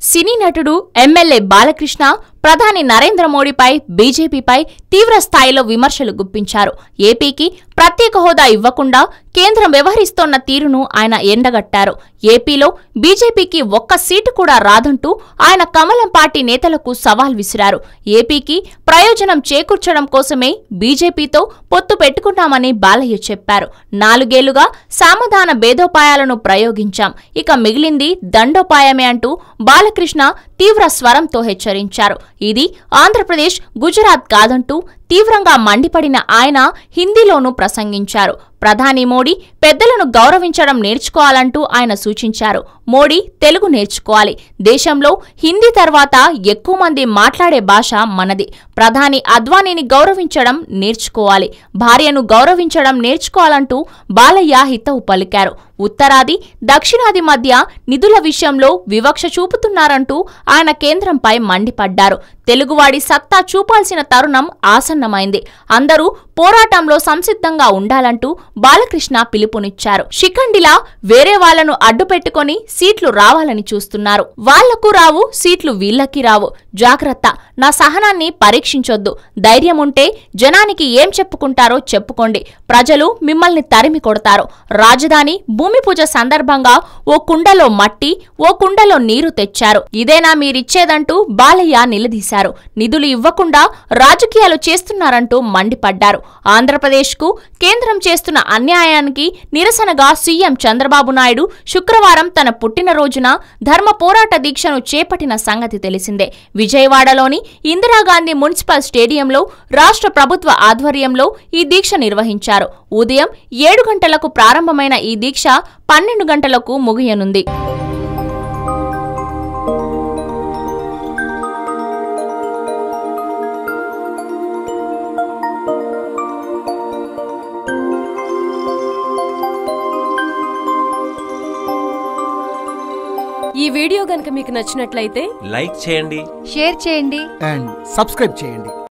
సినీ నటుడు ఎమ్మెల్యే బాలకృష్ణ ప్రధాని నరేంద్ర మోడీపై బీజేపీపై తీవ్ర స్థాయిలో విమర్శలు గుప్పించారు ఏపీకి ప్రత్యేక హోదా ఇవ్వకుండా కేంద్రం వ్యవహరిస్తోన్న తీరును ఆయన ఎండగట్టారు ఏపీలో బీజేపీకి ఒక్క సీటు కూడా రాదంటూ ఆయన కమలం పార్టీ నేతలకు సవాల్ విసిరారు ఏపీకి ప్రయోజనం చేకూర్చడం కోసమే బీజేపీతో పొత్తు పెట్టుకున్నామని బాలయ్య చెప్పారు నాలుగేళ్లుగా సామధాన భేదోపాయాలను ప్రయోగించాం ఇక మిగిలింది దండోపాయమే అంటూ బాలకృష్ణ తీవ్ర స్వరంతో హెచ్చరించారు ఇది ఆంధ్రప్రదేశ్ గుజరాత్ కాదంటూ తీవ్రంగా మండిపడిన ఆయన హిందీలోనూ ప్రసంగించారు ప్రధాని మోడీ పెద్దలను గౌరవించడం నేర్చుకోవాలంటూ ఆయన సూచించారు మోడీ తెలుగు నేర్చుకోవాలి దేశంలో హిందీ తర్వాత ఎక్కువ మంది మాట్లాడే భాష మనది ప్రధాని అద్వానీని గౌరవించడం నేర్చుకోవాలి భార్యను గౌరవించడం నేర్చుకోవాలంటూ బాలయ్య హితవు పలికారు ఉత్తరాది దక్షిణాది మధ్య నిధుల విషయంలో వివక్ష చూపుతున్నారంటూ ఆయన కేంద్రంపై మండిపడ్డారు తెలుగువాడి సత్తా చూపాల్సిన తరుణం ఆసన్నమైంది అందరూ పోరాటంలో సంసిద్ధంగా ఉండాలంటూ బాలకృష్ణ పిలుపునిచ్చారు శిఖండిలా వేరే వాళ్లను అడ్డుపెట్టుకొని సీట్లు రావాలని చూస్తున్నారు వాళ్లకు రావు సీట్లు వీళ్ళకి రావు జాగ్రత్త నా సహనాన్ని పరీక్షించొద్దు ధైర్యం ఉంటే జనానికి ఏం చెప్పుకుంటారో చెప్పుకోండి ప్రజలు మిమ్మల్ని తరిమి కొడతారు రాజధాని భూమి పూజ సందర్భంగా ఓ కుండలో మట్టి ఓ కుండలో నీరు తెచ్చారు ఇదేనా మీరిచ్చేదంటూ బాలయ్య నిలదీశారు నిధులు ఇవ్వకుండా రాజకీయాలు చేస్తున్నారంటూ మండిపడ్డారు ఆంధ్రప్రదేశ్కు కేంద్రం చేస్తున్న అన్యాయానికి నిరసనగా సీఎం చంద్రబాబు నాయుడు శుక్రవారం తన పుట్టినరోజున ధర్మ పోరాట దీక్షను చేపట్టిన సంగతి తెలిసిందే విజయవాడలోని ఇందిరాగాంధీ మున్సిపల్ స్టేడియంలో రాష్ట్ర ప్రభుత్వ ఆధ్వర్యంలో ఈ దీక్ష నిర్వహించారు ఉదయం ఏడు గంటలకు ప్రారంభమైన ఈ దీక్ష పన్నెండు గంటలకు ముగియనుంది ఈ వీడియో గనుక మీకు నచ్చినట్లయితే లైక్ చేయండి షేర్ చేయండి అండ్ సబ్స్క్రైబ్ చేయండి